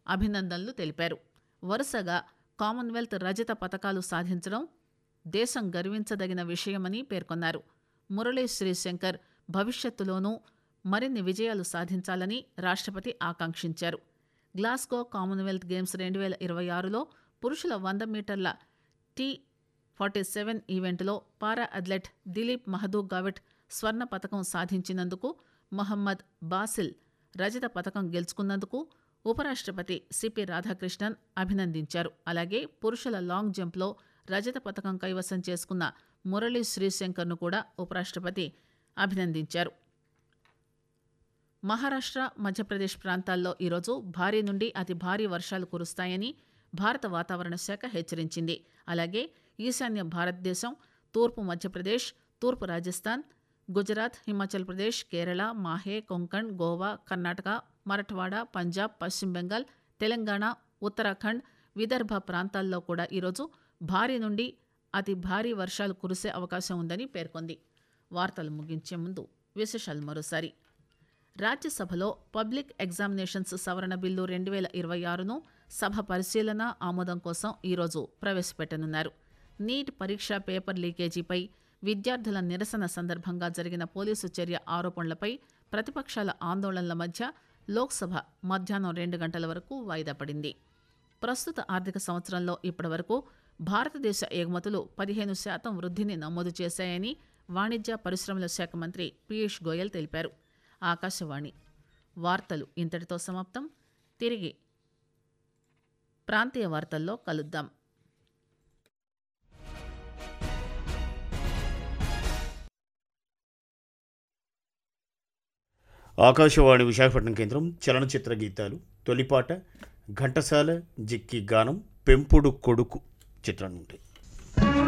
అభినందనలు తెలిపారు వరుసగా కామన్వెల్త్ రజత పతకాలు సాధించడం దేశం గర్వించదగిన విషయమని పేర్కొన్నారు మురళీ శ్రీశంకర్ భవిష్యత్తులోనూ మరిన్ని విజయాలు సాధించాలని రాష్ట్రపతి ఆకాంక్షించారు గ్లాస్గో కామన్వెల్త్ గేమ్స్ రెండు వేల ఇరవై ఆరులో పురుషుల వంద మీటర్ల టీ ఫార్టీ సెవెన్ ఈవెంట్లో పారా అథ్లెట్ దిలీప్ మహదూ గావిట్ స్వర్ణ పతకం సాధించినందుకు మహమ్మద్ బాసిల్ రజత పతకం గెలుచుకున్నందుకు ఉపరాష్ట్రపతి సిపి రాధాకృష్ణన్ అభినందించారు అలాగే పురుషుల లాంగ్ జంప్లో రజత పతకం కైవసం చేసుకున్న మురళీ శ్రీశంకర్ను కూడా ఉపరాష్ట్రపతి అభినందించారు మహారాష్ట్ర మధ్యప్రదేశ్ ప్రాంతాల్లో ఈరోజు భారీ నుండి అతి భారీ వర్షాలు కురుస్తాయని భారత వాతావరణ శాఖ హెచ్చరించింది అలాగే ఈశాన్య భారతదేశం తూర్పు మధ్యప్రదేశ్ తూర్పు రాజస్థాన్ గుజరాత్ హిమాచల్ ప్రదేశ్ కేరళ మాహే కొంకణ్ గోవా కర్ణాటక మరఠ్వాడ పంజాబ్ పశ్చిమ బెంగాల్ తెలంగాణ ఉత్తరాఖండ్ విదర్భ ప్రాంతాల్లో కూడా ఈరోజు భారీ నుండి అతి భారీ వర్షాలు కురిసే అవకాశం ఉందని పేర్కొంది వార్తలు ముగించే ముందు విశేషాలు మరోసారి రాజ్యసభలో పబ్లిక్ ఎగ్జామినేషన్స్ సవరణ బిల్లు రెండు వేల ఇరవై ఆరును సభ పరిశీలన ఆమోదం కోసం ఈరోజు ప్రవేశపెట్టనున్నారు నీట్ పరీక్ష పేపర్ లీకేజీపై విద్యార్థుల నిరసన సందర్భంగా జరిగిన పోలీసు చర్య ఆరోపణలపై ప్రతిపక్షాల ఆందోళనల మధ్య లోక్సభ మధ్యాహ్నం రెండు గంటల వరకు వాయిదా పడింది ప్రస్తుత ఆర్థిక సంవత్సరంలో ఇప్పటివరకు భారతదేశ ఎగుమతులు పదిహేను శాతం వృద్ధిని నమోదు చేశాయని వాణిజ్య పరిశ్రమల శాఖ మంత్రి పీయూష్ గోయల్ తెలిపారు ఆకాశవాణి వార్తలు ఇంతటితో సమాప్తం తిరిగి ప్రాంతీయ వార్తల్లో కలుద్దాం ఆకాశవాణి విశాఖపట్నం కేంద్రం చలనచిత్ర గీతాలు తొలిపాట ఘంటసాల జిక్కి గానం పెంపుడు కొడుకు చిత్రం నుండి